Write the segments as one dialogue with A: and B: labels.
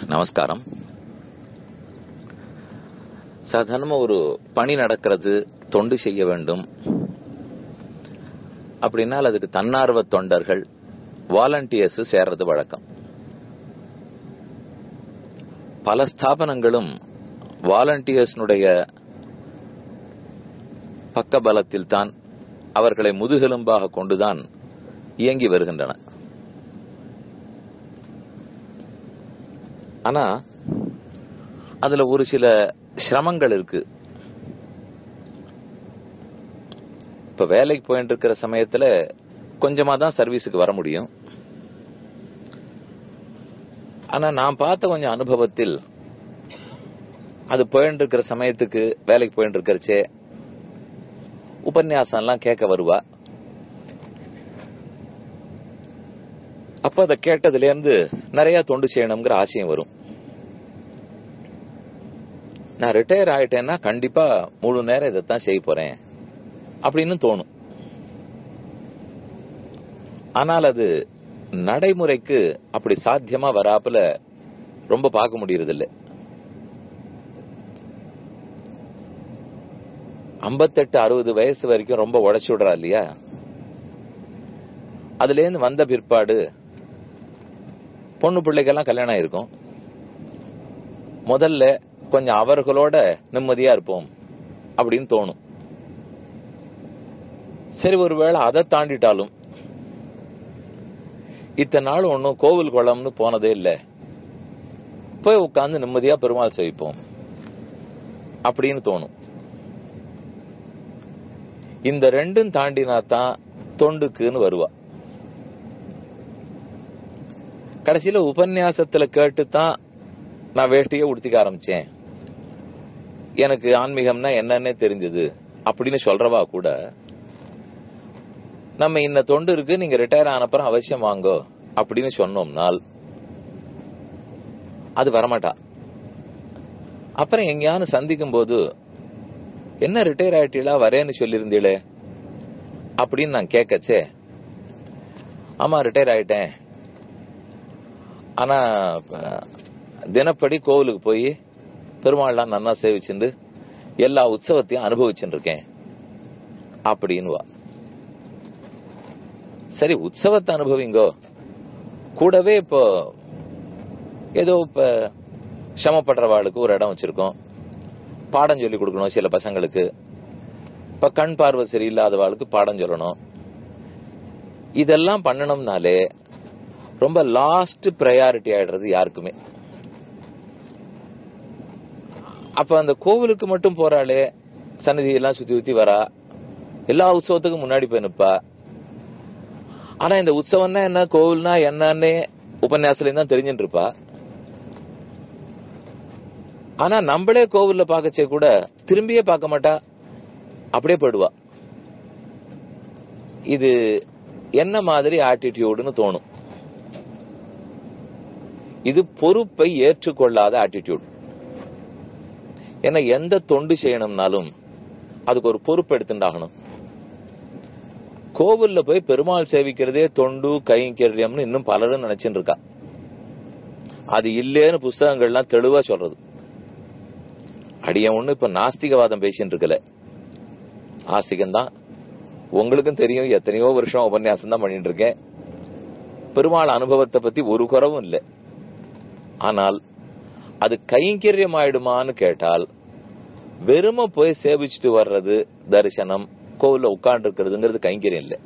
A: நமஸ்காரம் சாதாரணமா ஒரு பணி நடக்கிறது தொண்டு செய்ய வேண்டும் அப்படின்னால் அதுக்கு தன்னார்வ தொண்டர்கள் வாலண்டியர்ஸ் சேர்றது வழக்கம் பல ஸ்தாபனங்களும் வாலண்டியர்ஸ்னுடைய பக்கபலத்தில் தான் அவர்களை முதுகெலும்பாக கொண்டுதான் இயங்கி வருகின்றன ஆனா அதுல ஒரு சில சிரமங்கள் இருக்கு இப்ப வேலைக்கு போயிட்டு இருக்கிற சமயத்துல கொஞ்சமா தான் சர்வீஸுக்கு வர முடியும் ஆனா நான் பார்த்த கொஞ்சம் அனுபவத்தில் அது போயிட்டு இருக்கிற சமயத்துக்கு வேலைக்கு போயிட்டு இருக்கிறச்சே உபன்யாசம் எல்லாம் கேட்க வருவா அப்ப அதை கேட்டதுல இருந்து நிறைய தொண்டு செய்யணுங்கிற ஆசையம் வரும் நான் ரிட்டையர் ஆயிட்டேன்னா கண்டிப்பா முழு நேரம் இதைத்தான் செய்ய போறேன் அப்படின்னு தோணும் ஆனால் அது நடைமுறைக்கு அப்படி சாத்தியமா வராப்புல ரொம்ப பார்க்க முடியறது இல்லை ஐம்பத்தெட்டு அறுபது வயசு வரைக்கும் ரொம்ப உழைச்சு விடுறா இல்லையா அதுல இருந்து வந்த பிற்பாடு பொண்ணு பிள்ளைக்கெல்லாம் கல்யாணம் இருக்கும் முதல்ல கொஞ்சம் அவர்களோட நிம்மதியா இருப்போம் அப்படின்னு தோணும் சரி ஒருவேளை அதை தாண்டிட்டாலும் இத்தனை நாள் ஒன்னும் கோவில் குளம்னு போனதே இல்லை போய் உட்காந்து நிம்மதியா பெருமாள் சேவிப்போம் அப்படின்னு தோணும் இந்த ரெண்டும் தாண்டினா தான் தொண்டுக்குன்னு வருவா கடைசியில உபன்யாசத்துல கேட்டுத்தான் நான் வேட்டியை உடுத்திக்க ஆரம்பிச்சேன் எனக்கு ஆன்மீகம்னா என்னன்னே தெரிஞ்சது அப்படின்னு சொல்றவா கூட நம்ம இந்த தொண்டு இருக்கு நீங்க ரிட்டையர் ஆனப்புறம் அவசியம் வாங்கோ அப்படின்னு சொன்னோம்னால் அது வரமாட்டா அப்புறம் எங்கேயானு சந்திக்கும் போது என்ன ரிட்டையர் ஆயிட்டீங்களா வரேன்னு சொல்லியிருந்தீங்களே அப்படின்னு நான் கேட்கச்சே ஆமா ரிட்டையர் ஆயிட்டேன் ஆனா தினப்படி கோவிலுக்கு போய் பெருமாள்லாம் நன்னா சேவிச்சுண்டு எல்லா உற்சவத்தையும் அனுபவிச்சுட்டு இருக்கேன் அப்படின்னுவா சரி உற்சவத்தை அனுபவிங்கோ கூடவே இப்போ ஏதோ இப்ப சிரமப்படுறவாளுக்கு ஒரு இடம் வச்சிருக்கோம் பாடம் சொல்லி கொடுக்கணும் சில பசங்களுக்கு இப்ப கண் பார்வை சரியில்லாதவாளுக்கு பாடம் சொல்லணும் இதெல்லாம் பண்ணணும்னாலே ரொம்ப லாஸ்ட் ப்ரையாரிட்டி ஆயிடுறது யாருக்குமே அப்ப அந்த கோவிலுக்கு மட்டும் போறாளே சன்னதி எல்லாம் சுத்தி சுத்தி வரா எல்லா உற்சவத்துக்கும் முன்னாடி போய் நிப்பா ஆனா இந்த உற்சவம்னா என்ன கோவில்னா என்னன்னு உபன்யாசத்துல தான் தெரிஞ்சுட்டு இருப்பா ஆனா நம்மளே கோவில்ல பாக்கச்சே கூட திரும்பியே பார்க்க மாட்டா அப்படியே போயிடுவா இது என்ன மாதிரி ஆட்டிடியூடுன்னு தோணும் இது பொறுப்பை ஏற்றுக்கொள்ளாத ஆட்டிடியூட் ஏன்னா எந்த தொண்டு செய்யணும்னாலும் அதுக்கு ஒரு பொறுப்பு எடுத்துட்டாகணும் கோவில்ல போய் பெருமாள் சேவிக்கிறதே தொண்டு கைங்கரியம்னு இன்னும் பலரும் நினைச்சுட்டு இருக்கா அது இல்லேன்னு புஸ்தகங்கள்லாம் தெளிவா சொல்றது அடிய ஒண்ணு இப்ப நாஸ்திகவாதம் பேசிட்டு இருக்கல ஆஸ்திகம் தான் உங்களுக்கும் தெரியும் எத்தனையோ வருஷம் உபன்யாசம் தான் பண்ணிட்டு இருக்கேன் பெருமாள் அனுபவத்தை பத்தி ஒரு குறவும் இல்லை ஆனால் அது கைங்கரியம் ஆயிடுமான்னு கேட்டால் வெறும போய் சேவிச்சுட்டு வர்றது தரிசனம் கோவில்ல உட்கார்ந்து இருக்கிறதுங்கிறது கைங்கரியம் இல்லை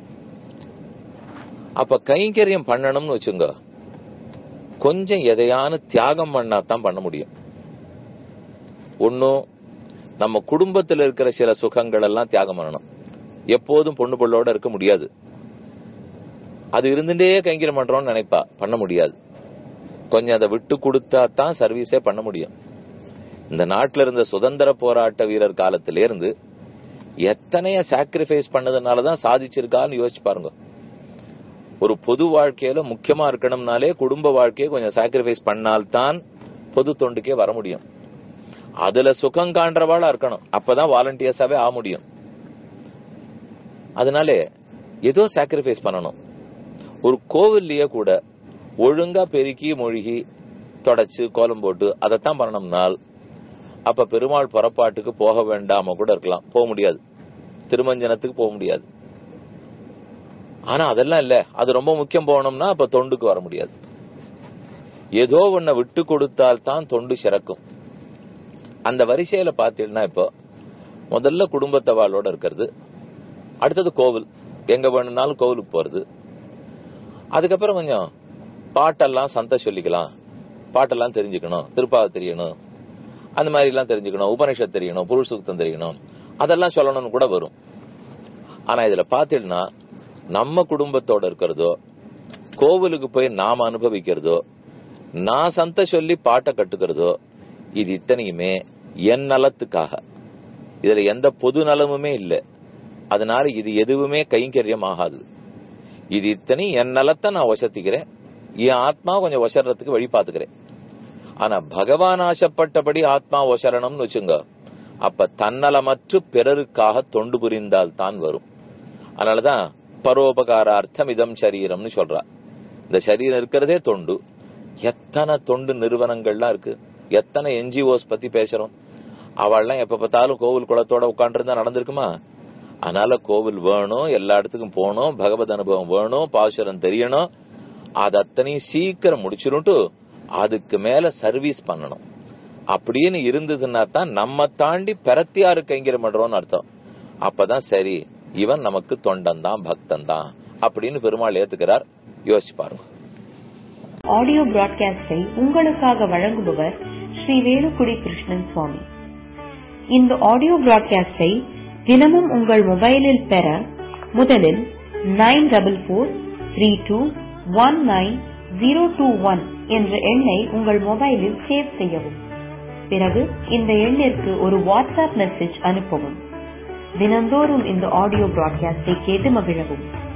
A: அப்ப கைங்கரியம் பண்ணணும்னு வச்சுங்க கொஞ்சம் எதையான தியாகம் பண்ணா தான் பண்ண முடியும் ஒன்னும் நம்ம குடும்பத்தில் இருக்கிற சில சுகங்கள் எல்லாம் தியாகம் பண்ணணும் எப்போதும் பொண்ணு பொண்ணோட இருக்க முடியாது அது இருந்துட்டே கைங்கரியம் பண்றோம்னு நினைப்பா பண்ண முடியாது கொஞ்சம் அதை விட்டு கொடுத்தா தான் சர்வீஸே பண்ண முடியும் இந்த நாட்டில் இருந்த சுதந்திர போராட்ட வீரர் காலத்தில இருந்து எத்தனைய சாக்ரிஃபைஸ் பண்ணதுனாலதான் சாதிச்சிருக்கான்னு யோசிச்சு பாருங்க ஒரு பொது வாழ்க்கையில முக்கியமா இருக்கணும்னாலே குடும்ப வாழ்க்கையை கொஞ்சம் சாக்ரிஃபைஸ் பண்ணால்தான் பொது தொண்டுக்கே வர முடியும் அதுல சுகம் காண்றவாளா இருக்கணும் அப்பதான் வாலண்டியர்ஸாவே ஆக முடியும் அதனால ஏதோ சாக்ரிஃபைஸ் பண்ணணும் ஒரு கோவில்லயே கூட ஒழுங்கா பெருக்கி மொழிகி தொடச்சு கோலம் போட்டு அதைத்தான் பண்ணணும்னால் அப்ப பெருமாள் புறப்பாட்டுக்கு போக வேண்டாம கூட இருக்கலாம் போக முடியாது திருமஞ்சனத்துக்கு போக முடியாது ஆனா அதெல்லாம் இல்ல அது ரொம்ப முக்கியம் போகணும்னா அப்ப தொண்டுக்கு வர முடியாது ஏதோ ஒன்ன விட்டு கொடுத்தால் தான் தொண்டு சிறக்கும் அந்த வரிசையில பாத்தீங்கன்னா இப்போ முதல்ல குடும்பத்தவாளோட இருக்கிறது அடுத்தது கோவில் எங்க வேணும்னாலும் கோவிலுக்கு போறது அதுக்கப்புறம் கொஞ்சம் பாட்டெல்லாம் சந்த சொல்லிக்கலாம் பாட்டெல்லாம் தெரிஞ்சுக்கணும் திருப்பாவை தெரியணும் அந்த மாதிரி எல்லாம் தெரிஞ்சுக்கணும் உபனிஷத் தெரியணும் புருஷ சுத்தம் தெரியணும் அதெல்லாம் சொல்லணும்னு கூட வரும் ஆனா இதுல பாத்தீங்கன்னா நம்ம குடும்பத்தோட இருக்கிறதோ கோவிலுக்கு போய் நாம அனுபவிக்கிறதோ நான் சந்த சொல்லி பாட்டை கட்டுக்கிறதோ இது இத்தனையுமே என் நலத்துக்காக இதுல எந்த பொது நலமுமே இல்லை அதனால இது எதுவுமே கைங்கரியம் ஆகாது இது இத்தனை என் நலத்தை நான் வசத்திக்கிறேன் என் ஆத்மா கொஞ்சம் வசறதுக்கு வழி பாத்துக்கிறேன் ஆனா பகவான் ஆசைப்பட்டபடி ஆத்மா ஒசரணம்னு வச்சுங்க அப்ப தன்னலமற்று பிறருக்காக தொண்டு புரிந்தால் தான் வரும் அதனாலதான் பரோபகாரார்த்தம் இதம் சரீரம்னு சொல்றா இந்த சரீரம் இருக்கிறதே தொண்டு எத்தனை தொண்டு நிறுவனங்கள்லாம் இருக்கு எத்தனை என்ஜிஓஸ் பத்தி பேசுறோம் அவள்லாம் எப்ப பார்த்தாலும் கோவில் குளத்தோட உட்காந்துருந்தா நடந்திருக்குமா அதனால கோவில் வேணும் எல்லா இடத்துக்கும் போகணும் பகவத் அனுபவம் வேணும் பாசுரம் தெரியணும் அது அத்தனையும் சீக்கிரம் முடிச்சிருட்டு அதுக்கு மேல சர்வீஸ் பண்ணணும் அப்படின்னு இருந்ததுன்னா தான் நம்ம தாண்டி பிரத்தியாரு கைங்கரம் பண்றோம்னு அர்த்தம் அப்பதான் சரி இவன் நமக்கு தொண்டன் தான் பக்தன் தான் அப்படின்னு பெருமாள் ஏத்துக்கிறார் யோசிச்சு பாருங்க
B: ஆடியோ பிராட்காஸ்டை உங்களுக்காக வழங்குபவர் ஸ்ரீ வேலுக்குடி கிருஷ்ணன் சுவாமி இந்த ஆடியோ பிராட்காஸ்டை தினமும் உங்கள் மொபைலில் பெற முதலில் nine double four three two one nine zero two one என்ற எண்ணை உங்கள் மொபைலில் சேவ் செய்யவும் பிறகு இந்த எண்ணிற்கு ஒரு வாட்ஸ்அப் மெசேஜ் அனுப்பவும் தினந்தோறும் இந்த ஆடியோ பிராட்காஸ்டை கேட்டு மகிழவும்